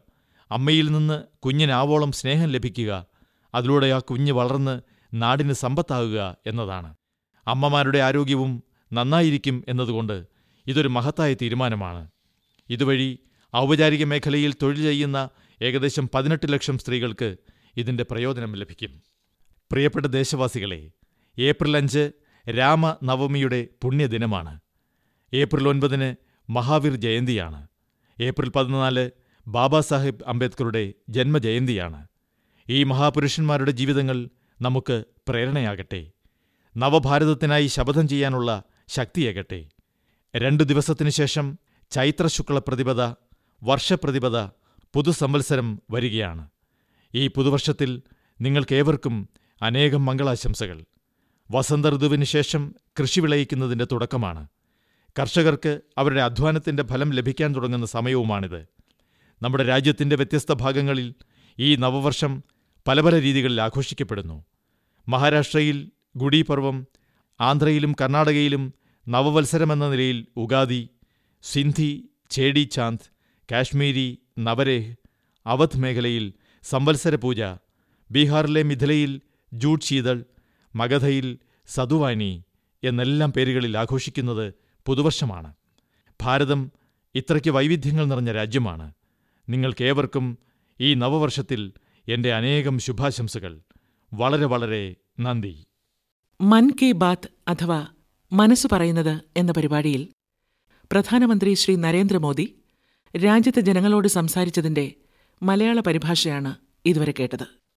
അമ്മയിൽ നിന്ന് കുഞ്ഞിനാവോളം സ്നേഹം ലഭിക്കുക അതിലൂടെ ആ കുഞ്ഞ് വളർന്ന് നാടിന് സമ്പത്താകുക എന്നതാണ് അമ്മമാരുടെ ആരോഗ്യവും നന്നായിരിക്കും എന്നതുകൊണ്ട് ഇതൊരു മഹത്തായ തീരുമാനമാണ് ഇതുവഴി ഔപചാരിക മേഖലയിൽ തൊഴിൽ ചെയ്യുന്ന ഏകദേശം പതിനെട്ട് ലക്ഷം സ്ത്രീകൾക്ക് ഇതിന്റെ പ്രയോജനം ലഭിക്കും പ്രിയപ്പെട്ട ദേശവാസികളെ ഏപ്രിൽ അഞ്ച് രാമനവമിയുടെ പുണ്യദിനമാണ് ഏപ്രിൽ ഒൻപതിന് മഹാവീർ ജയന്തിയാണ് ഏപ്രിൽ പതിനാല് ബാബാ സാഹിബ് അംബേദ്കറുടെ ജന്മജയന്തിയാണ് ഈ മഹാപുരുഷന്മാരുടെ ജീവിതങ്ങൾ നമുക്ക് പ്രേരണയാകട്ടെ നവഭാരതത്തിനായി ശപഥം ചെയ്യാനുള്ള ശക്തിയാകട്ടെ രണ്ടു ദിവസത്തിനു ശേഷം ചൈത്രശുക്ല പ്രതിപദ വർഷപ്രതിപദ പുതുസംവത്സരം വരികയാണ് ഈ പുതുവർഷത്തിൽ നിങ്ങൾക്കേവർക്കും അനേകം മംഗളാശംസകൾ വസന്തഋതുവിന് ശേഷം കൃഷി വിളയിക്കുന്നതിന്റെ തുടക്കമാണ് കർഷകർക്ക് അവരുടെ അധ്വാനത്തിന്റെ ഫലം ലഭിക്കാൻ തുടങ്ങുന്ന സമയവുമാണിത് നമ്മുടെ രാജ്യത്തിന്റെ വ്യത്യസ്ത ഭാഗങ്ങളിൽ ഈ നവവർഷം പല പല രീതികളിൽ ആഘോഷിക്കപ്പെടുന്നു മഹാരാഷ്ട്രയിൽ ഗുഡീപർവം ആന്ധ്രയിലും കർണാടകയിലും നവവത്സരമെന്ന നിലയിൽ ഉഗാദി സിന്ധി ചേടി ചാന്ദ് കാശ്മീരി നവരേഹ് അവധ് മേഖലയിൽ സംവത്സര പൂജ ബീഹാറിലെ മിഥിലയിൽ ജൂഡ് ശീതൾ മഗധയിൽ സതുവാനി എന്നെല്ലാം പേരുകളിൽ ആഘോഷിക്കുന്നത് പുതുവർഷമാണ് ഭാരതം ഇത്രയ്ക്ക് വൈവിധ്യങ്ങൾ നിറഞ്ഞ രാജ്യമാണ് നിങ്ങൾക്കേവർക്കും ഈ നവവർഷത്തിൽ എന്റെ അനേകം ശുഭാശംസകൾ വളരെ വളരെ നന്ദി മൻ കി ബാത്ത് അഥവാ മനസ്സു പറയുന്നത് എന്ന പരിപാടിയിൽ പ്രധാനമന്ത്രി ശ്രീ നരേന്ദ്രമോദി രാജ്യത്തെ ജനങ്ങളോട് സംസാരിച്ചതിന്റെ മലയാള പരിഭാഷയാണ് ഇതുവരെ കേട്ടത്